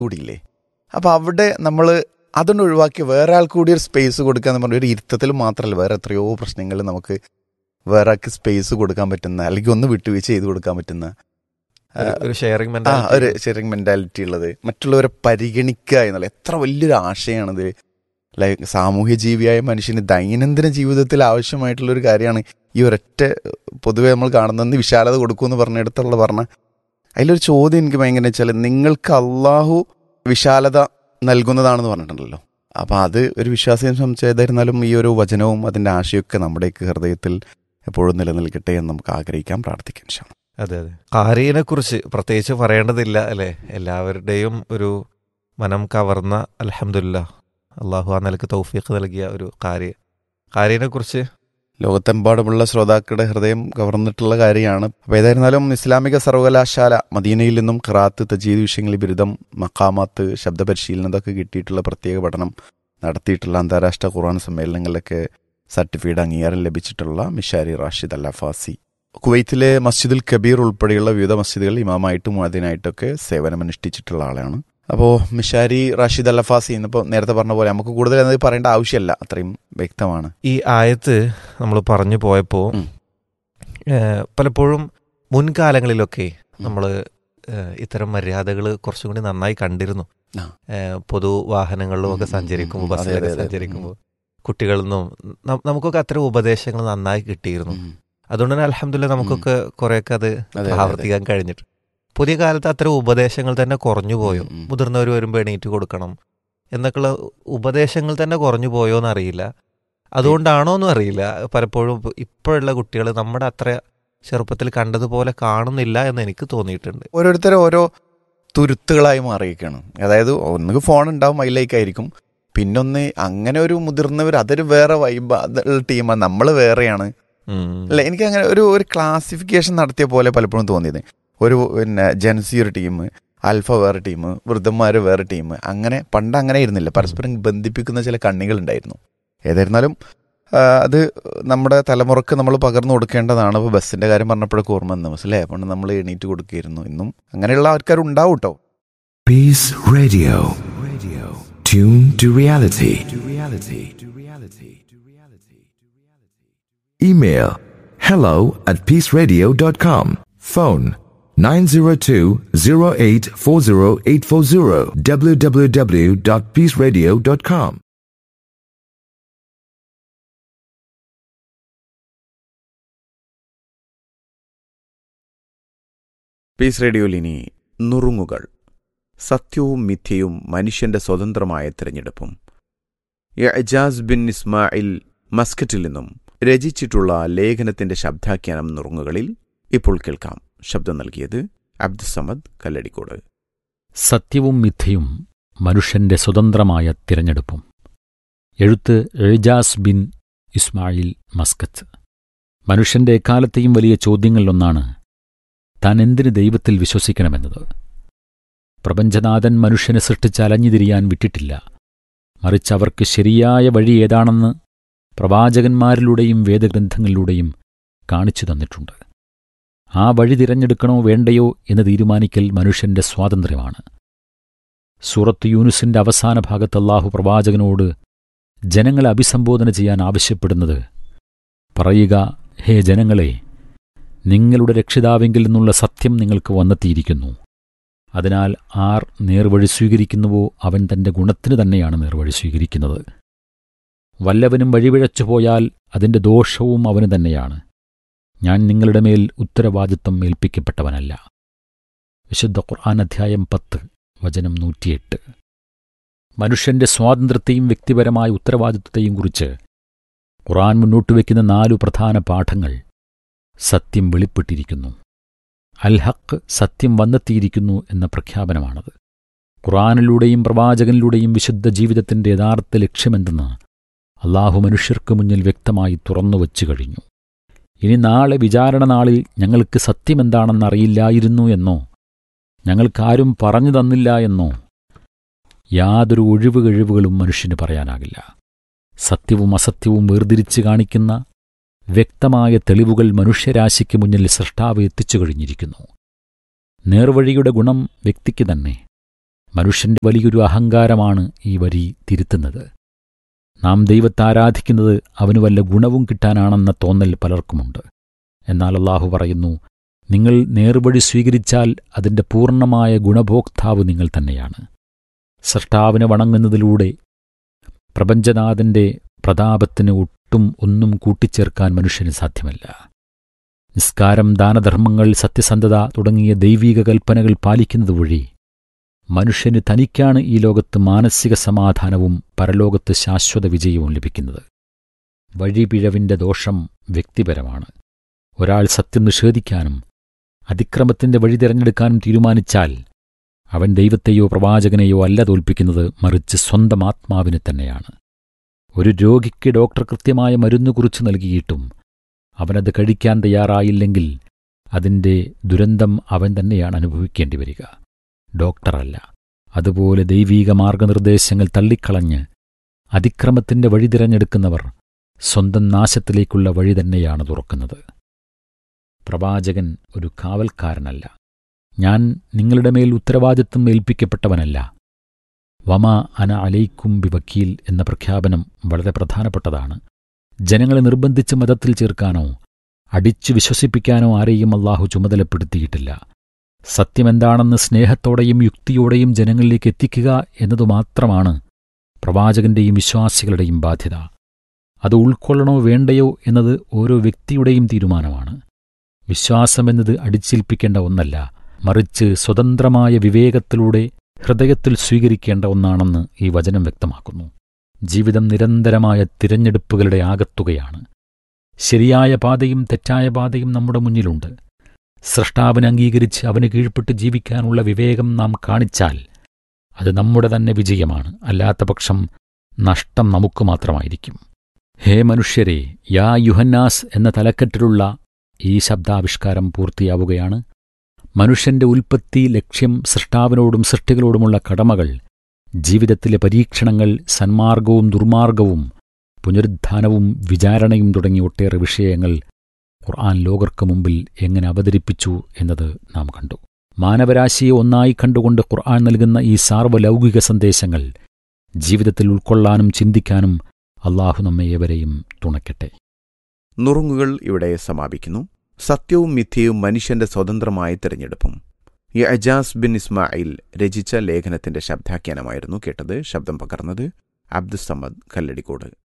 കൂടിയില്ലേ അപ്പോൾ അവിടെ നമ്മൾ അതുകൊണ്ട് ഒഴിവാക്കി വേറെ ആൾക്ക് കൂടി ഒരു സ്പേസ് കൊടുക്കുക എന്ന് പറഞ്ഞ ഒരു ഇരുത്തത്തിൽ മാത്രമല്ല വേറെ എത്രയോ പ്രശ്നങ്ങൾ നമുക്ക് വേറെ ആൾക്ക് സ്പേസ് കൊടുക്കാൻ പറ്റുന്ന അല്ലെങ്കിൽ ഒന്ന് വിട്ടുവീഴ്ച ചെയ്ത് കൊടുക്കാൻ പറ്റുന്ന ഒരു- ഒരു ഷെയറിംഗ് ആ ഒരു ഷെയറിംഗ് മെന്റാലിറ്റി ഉള്ളത് മറ്റുള്ളവരെ പരിഗണിക്കുക എന്നുള്ള എത്ര വലിയൊരു ആശയമാണിത് ലൈക്ക് സാമൂഹ്യ ജീവിയായ മനുഷ്യന് ദൈനംദിന ജീവിതത്തിൽ ആവശ്യമായിട്ടുള്ള ഒരു കാര്യമാണ് ഈ ഒരൊറ്റ പൊതുവെ നമ്മൾ കാണുന്നത് വിശാലത കൊടുക്കുമെന്ന് പറഞ്ഞിടത്തുള്ള പറഞ്ഞ അതിലൊരു ചോദ്യം എനിക്ക് ഭയങ്കര വെച്ചാൽ നിങ്ങൾക്ക് അള്ളാഹു വിശാലത നൽകുന്നതാണെന്ന് പറഞ്ഞിട്ടുണ്ടല്ലോ അപ്പം അത് ഒരു വിശ്വാസിയെ സംബന്ധിച്ച് ഏതായിരുന്നാലും ഈ ഒരു വചനവും അതിൻ്റെ ആശയമൊക്കെ നമ്മുടെയൊക്കെ ഹൃദയത്തിൽ എപ്പോഴും നിലനിൽക്കട്ടെ എന്ന് നമുക്ക് ആഗ്രഹിക്കാം പ്രാർത്ഥിക്കാം ഇൻഷാ അല്ലാ. അതെ അതെ കാരീനെ കുറിച്ച് പ്രത്യേകിച്ച് പറയേണ്ടതില്ല അല്ലെ എല്ലാവരുടെയും ഒരു മനം കവർന്ന അലഹമില്ല അള്ളാഹു ആ നിലക്ക് തൗഫീഖ് നൽകിയ ഒരു കാര്യ കാരീനെ കുറിച്ച് ലോകത്തെമ്പാടുമുള്ള ശ്രോതാക്കളുടെ ഹൃദയം കവർന്നിട്ടുള്ള കാര്യമാണ് അപ്പോൾ ഏതായിരുന്നാലും ഇസ്ലാമിക സർവകലാശാല മദീനയിൽ നിന്നും ഖറാത്ത് തജീദ് വിഷയങ്ങളിൽ ബിരുദം മക്കാമാത്ത് ശബ്ദപരിശീലനം ഇതൊക്കെ കിട്ടിയിട്ടുള്ള പ്രത്യേക പഠനം നടത്തിയിട്ടുള്ള അന്താരാഷ്ട്ര ഖുർആൻ സമ്മേളനങ്ങളിലൊക്കെ സർട്ടിഫിക്കറ്റ് അംഗീകാരം ലഭിച്ചിട്ടുള്ള മിഷാരി റാഷിദ് അല്ലാഫാസി കുവൈത്തിലെ മസ്ജിദുൽ കബീർ ഉൾപ്പെടെയുള്ള വിവിധ മസ്ജിദുകൾ ഇമാമായിട്ടും മുഅദ്ദിനായിട്ടൊക്കെ സേവനമനുഷ്ഠിച്ചിട്ടുള്ള ആളാണ് അപ്പോൾ മിഷാരി റാഷിദ് അല്ലഫാസി എന്നിപ്പോൾ നേരത്തെ പറഞ്ഞ പോലെ നമുക്ക് കൂടുതൽ അത് പറയേണ്ട ആവശ്യമല്ല അത്രയും വ്യക്തമാണ് ഈ ആയത്ത് നമ്മൾ പറഞ്ഞു പോയപ്പോൾ ഉം. പലപ്പോഴും മുൻകാലങ്ങളിലൊക്കെ നമ്മൾ ഇത്തരം മര്യാദകൾ കുറച്ചും കൂടി നന്നായി കണ്ടിരുന്നു ആ. ഏഹ്, പൊതുവാഹനങ്ങളിലും ഒക്കെ ഉം, ഉം, സഞ്ചരിക്കുമ്പോൾ ഉം, അതെ, ബസ്സിലൊക്കെ അതെ, അതെ. സഞ്ചരിക്കുമ്പോൾ കുട്ടികളിൽ നിന്നും ന- നമുക്കൊക്കെ അത്തരം ഉപദേശങ്ങൾ നന്നായി കിട്ടിയിരുന്നു ഉം. അതുകൊണ്ട് തന്നെ അലഹമില്ല നമുക്കൊക്കെ കുറെയൊക്കെ അത് അതെ, അതെ. ആവർത്തിക്കാൻ കഴിഞ്ഞിട്ട് പുതിയ കാലത്ത് അത്തരം ഉപദേശങ്ങൾ തന്നെ കുറഞ്ഞു പോയോ ഉം, ഉം. മുതിർന്നവർ വരുമ്പോൾ എണീറ്റ് കൊടുക്കണം എന്നൊക്കെയുള്ള ഉപദേശങ്ങൾ തന്നെ കുറഞ്ഞു പോയോ എന്നറിയില്ല അതുകൊണ്ടാണോ എന്നും അറിയില്ല പലപ്പോഴും ഇപ്പ- ഇപ്പോഴുള്ള കുട്ടികൾ നമ്മുടെ അത്ര ചെറുപ്പത്തിൽ കണ്ടതുപോലെ കാണുന്നില്ല എന്ന് എനിക്ക് തോന്നിയിട്ടുണ്ട് ഓരോരുത്തരും ഓരോ തുരുത്തുകളായി മാറിയിരിക്കുകയാണ് അതായത് ഒന്നുകിൽ ഫോൺ ഉണ്ടാവും അതിലേക്കായിരിക്കും പിന്നൊന്ന് അങ്ങനെ ഒരു മുതിർന്നവർ അതൊരു വേറെ വൈബ് അതുള്ള ടീമാണ് നമ്മൾ വേറെയാണ് ഉം. അല്ല എനിക്ക് അങ്ങനെ ഒരു ഒരു ക്ലാസിഫിക്കേഷൻ നടത്തിയ പോലെ പലപ്പോഴും തോന്നിയത് ഒരു പിന്നെ ജെൻസി ഒരു ടീം ആൽഫ വേറെ ടീം വൃദ്ധന്മാർ വേറെ ടീം അങ്ങനെ പണ്ട് അങ്ങനെ ആയിരുന്നില്ല പരസ്പരം ബന്ധിപ്പിക്കുന്ന ചില കണ്ണികളുണ്ടായിരുന്നു ഏതായിരുന്നാലും ആ, അത് നമ്മുടെ തലമുറക്ക് നമ്മൾ പകർന്നു കൊടുക്കേണ്ടതാണ് ഇപ്പോൾ ബസ്സിന്റെ കാര്യം പറഞ്ഞപ്പോഴൊക്കെ ഓർമ്മ വന്നു മനസ്സിലായി പണ്ട് നമ്മൾ എണീറ്റ് കൊടുക്കുകയായിരുന്നു ഇന്നും അങ്ങനെയുള്ള ആൾക്കാരുണ്ടാവും കേട്ടോ Peace Radio. Radio. Tune to reality. To reality. To reality. To reality. Email hello at peaceradio.com. Phone 902-0840840 www.peaceradio.com. Peace റേഡിയോയിൽ ഇനി നുറുങ്ങുകൾ സത്യവും മിഥ്യയും മനുഷ്യന്റെ സ്വതന്ത്രമായ തിരഞ്ഞെടുപ്പും എജാസ് ബിൻ ഇസ്മായിൽ മസ്കറ്റിൽ നിന്നും രചിച്ചിട്ടുള്ള ലേഖനത്തിന്റെ ശബ്ദാഖ്യാനം നുറുങ്ങുകളിൽ ഇപ്പോൾ കേൾക്കാം ശബ്ദം നൽകിയത് അബ്ദുസമദ് കല്ലടിക്കോട് സത്യവും മിഥ്യയും മനുഷ്യന്റെ സ്വതന്ത്രമായ തിരഞ്ഞെടുപ്പും എഴുത്ത് എഴുജാസ് ബിൻ ഇസ്മായിൽ മസ്കത്ത് മനുഷ്യന്റെ എക്കാലത്തെയും വലിയ ചോദ്യങ്ങളിലൊന്നാണ് താൻ എന്തിന് ദൈവത്തിൽ വിശ്വസിക്കണമെന്നത് പ്രപഞ്ചനാഥൻ മനുഷ്യനെ സൃഷ്ടിച്ച് അലഞ്ഞുതിരിയാൻ വിട്ടിട്ടില്ല മറിച്ച് അവർക്ക് ശരിയായ വഴി ഏതാണെന്ന് പ്രവാചകന്മാരിലൂടെയും വേദഗ്രന്ഥങ്ങളിലൂടെയും കാണിച്ചു തന്നിട്ടുണ്ട് ആ വഴി തിരഞ്ഞെടുക്കണോ വേണ്ടയോ എന്ന് തീരുമാനിക്കൽ മനുഷ്യന്റെ സ്വാതന്ത്ര്യമാണ് സൂറത്ത് യൂനുസിന്റെ അവസാന ഭാഗത്ത് അല്ലാഹു പ്രവാചകനോട് ജനങ്ങളെ അഭിസംബോധന ചെയ്യാൻ ആവശ്യപ്പെടുന്നത് പറയുക ഹേ ജനങ്ങളെ നിങ്ങളുടെ രക്ഷിതാവെങ്കിൽ നിന്നുള്ള സത്യം നിങ്ങൾക്ക് വന്നെത്തിയിരിക്കുന്നു അതിനാൽ ആർ നേർവഴി സ്വീകരിക്കുന്നുവോ അവൻ തന്റെ ഗുണത്തിന് തന്നെയാണ് നേർവഴി സ്വീകരിക്കുന്നത് വല്ലവനും വഴിപിഴച്ചു പോയാൽ അതിന്റെ ദോഷവും അവന് തന്നെയാണ് ഞാൻ നിങ്ങളുടെ മേൽ ഉത്തരവാദിത്വം ഏൽപ്പിക്കപ്പെട്ടവനല്ല വിശുദ്ധ ഖുർആൻ അധ്യായം പത്ത് വചനം നൂറ്റിയെട്ട് മനുഷ്യന്റെ സ്വാതന്ത്ര്യത്തെയും വ്യക്തിപരമായ ഉത്തരവാദിത്വത്തെയും കുറിച്ച് ഖുർആൻ മുന്നോട്ട് വയ്ക്കുന്ന നാലു പ്രധാന പാഠങ്ങൾ സത്യം വെളിപ്പെട്ടിരിക്കുന്നു അൽ ഹക്ക് സത്യം വന്നെത്തിയിരിക്കുന്നു എന്ന പ്രഖ്യാപനമാണത് ഖുർആനിലൂടെയും പ്രവാചകനിലൂടെയും വിശുദ്ധ ജീവിതത്തിന്റെ യഥാർത്ഥ ലക്ഷ്യമെന്തെന്ന് അള്ളാഹു മനുഷ്യർക്ക് മുന്നിൽ വ്യക്തമായി തുറന്നുവച്ചു കഴിഞ്ഞു ഇനി നാളെ വിചാരണ നാളിൽ ഞങ്ങൾക്ക് സത്യമെന്താണെന്നറിയില്ലായിരുന്നു എന്നോ ഞങ്ങൾക്കാരും പറഞ്ഞു തന്നില്ല എന്നോ യാതൊരു ഒഴിവ് കഴിവുകളും മനുഷ്യന് പറയാനാകില്ല സത്യവും അസത്യവും വേർതിരിച്ച് കാണിക്കുന്ന വ്യക്തമായ തെളിവുകൾ മനുഷ്യരാശിക്ക് മുന്നിൽ സൃഷ്ടാവ് എത്തിച്ചു കഴിഞ്ഞിരിക്കുന്നു നേർവഴിയുടെ ഗുണം വ്യക്തിക്ക് തന്നെ മനുഷ്യന്റെ വലിയൊരു അഹങ്കാരമാണ് ഈ വരി തിരുത്തുന്നത് നാം ദൈവത്തെ ആരാധിക്കുന്നത് അവന് വല്ല ഗുണവും കിട്ടാനാണെന്ന തോന്നൽ പലർക്കുമുണ്ട് എന്നാൽ അള്ളാഹു പറയുന്നു നിങ്ങൾ നേർവഴി സ്വീകരിച്ചാൽ അതിന്റെ പൂർണ്ണമായ ഗുണഭോക്താവ് നിങ്ങൾ തന്നെയാണ് സൃഷ്ടാവിനെ വണങ്ങുന്നതിലൂടെ പ്രപഞ്ചനാഥന്റെ പ്രതാപത്തിന് ഒട്ടും ഒന്നും കൂട്ടിച്ചേർക്കാൻ മനുഷ്യന് സാധ്യമല്ല നിസ്കാരം ദാനധർമ്മങ്ങൾ സത്യസന്ധത തുടങ്ങിയ ദൈവീക കൽപ്പനകൾ പാലിക്കുന്നത് വഴി മനുഷ്യന് തനിക്കാണ് ഈ ലോകത്ത് മാനസിക സമാധാനവും പരലോകത്ത് ശാശ്വത വിജയവും ലഭിക്കുന്നത് വഴിപിഴവിന്റെ ദോഷം വ്യക്തിപരമാണ് ഒരാൾ സത്യം നിഷേധിക്കാനും അതിക്രമത്തിന്റെ വഴി തിരഞ്ഞെടുക്കാനും തീരുമാനിച്ചാൽ അവൻ ദൈവത്തെയോ പ്രവാചകനെയോ അല്ല തോൽപ്പിക്കുന്നത് മറിച്ച് സ്വന്തം ആത്മാവിനെ തന്നെയാണ് ഒരു രോഗിക്ക് ഡോക്ടർ കൃത്യമായ മരുന്ന് കുറിച്ച് നൽകിയിട്ടും അവനത് കഴിക്കാൻ തയ്യാറായില്ലെങ്കിൽ അതിന്റെ ദുരന്തം അവൻ തന്നെയാണ് അനുഭവിക്കേണ്ടി വരിക ഡോക്ടറല്ല അതുപോലെ ദൈവീക മാർഗനിർദ്ദേശങ്ങൾ തള്ളിക്കളഞ്ഞ് അതിക്രമത്തിന്റെ വഴി തിരഞ്ഞെടുക്കുന്നവർ സ്വന്തം നാശത്തിലേക്കുള്ള വഴി തന്നെയാണ് തുറക്കുന്നത് പ്രവാചകൻ ഒരു കാവൽക്കാരനല്ല ഞാൻ നിങ്ങളുടെ മേൽ ഉത്തരവാദിത്വം ഏൽപ്പിക്കപ്പെട്ടവനല്ല വമ അന അലൈക്കും ബിവക്കീൽ എന്ന പ്രഖ്യാപനം വളരെ പ്രധാനപ്പെട്ടതാണ് ജനങ്ങളെ നിർബന്ധിച്ച് മതത്തിൽ ചേർക്കാനോ അടിച്ചു വിശ്വസിപ്പിക്കാനോ ആരെയും അള്ളാഹു ചുമതലപ്പെടുത്തിയിട്ടില്ല സത്യമെന്താണെന്ന് സ്നേഹത്തോടെയും യുക്തിയോടെയും ജനങ്ങളിലേക്ക് എത്തിക്കുക എന്നതു മാത്രമാണ് പ്രവാചകന്റെയും വിശ്വാസികളുടെയും ബാധ്യത അത് ഉൾക്കൊള്ളണോ വേണ്ടയോ എന്നത് ഓരോ വ്യക്തിയുടെയും തീരുമാനമാണ് വിശ്വാസമെന്നത് അടിച്ചേൽപ്പിക്കേണ്ട ഒന്നല്ല മറിച്ച് സ്വതന്ത്രമായ വിവേകത്തിലൂടെ ഹൃദയത്തിൽ സ്വീകരിക്കേണ്ട ഒന്നാണെന്ന് ഈ വചനം വ്യക്തമാക്കുന്നു ജീവിതം നിരന്തരമായ തിരഞ്ഞെടുപ്പുകളുടെ ആകത്തുകയാണ് ശരിയായ പാതയും തെറ്റായ പാതയും നമ്മുടെ മുന്നിലുണ്ട് സൃഷ്ടാവിനെ അംഗീകരിച്ച് അവന് കീഴ്പ്പെട്ട് ജീവിക്കാനുള്ള വിവേകം നാം കാണിച്ചാൽ അത് നമ്മുടെ തന്നെ വിജയമാണ് അല്ലാത്ത പക്ഷം നഷ്ടം നമുക്ക് മാത്രമായിരിക്കും ഹേ മനുഷ്യരെ യാ യുഹന്നാസ് എന്ന തലക്കെട്ടിലുള്ള ഈ ശബ്ദാവിഷ്കാരം പൂർത്തിയാവുകയാണ് മനുഷ്യന്റെ ഉൽപ്പത്തി ലക്ഷ്യം സൃഷ്ടാവിനോടും സൃഷ്ടികളോടുമുള്ള കടമകൾ ജീവിതത്തിലെ പരീക്ഷണങ്ങൾ സന്മാർഗവും ദുർമാർഗവും പുനരുദ്ധാനവും വിചാരണയും തുടങ്ങിയ ഒട്ടേറെ വിഷയങ്ങൾ ഖുർആൻ ലോകർക്ക് മുമ്പിൽ എങ്ങനെ അവതരിപ്പിച്ചു എന്നത് നാം കണ്ടു മാനവരാശിയെ ഒന്നായി കണ്ടുകൊണ്ട് ഖുർആൻ നൽകുന്ന ഈ സാർവലൗകിക സന്ദേശങ്ങൾ ജീവിതത്തിൽ ഉൾക്കൊള്ളാനും ചിന്തിക്കാനും അള്ളാഹു നമ്മെ ഏവരെയും തുണയ്ക്കട്ടെ നുറുങ്ങുകൾ ഇവിടെ സമാപിക്കുന്നു സത്യവും മിഥ്യയും മനുഷ്യന്റെ സ്വതന്ത്രമായ തിരഞ്ഞെടുപ്പും ഈ അജാസ് ബിൻ ഇസ്മായിൽ രചിച്ച ലേഖനത്തിന്റെ ശബ്ദാഖ്യാനമായിരുന്നു കേട്ടത് ശബ്ദം പകർന്നത് അബ്ദുസമ്മദ് കല്ലടിക്കോട്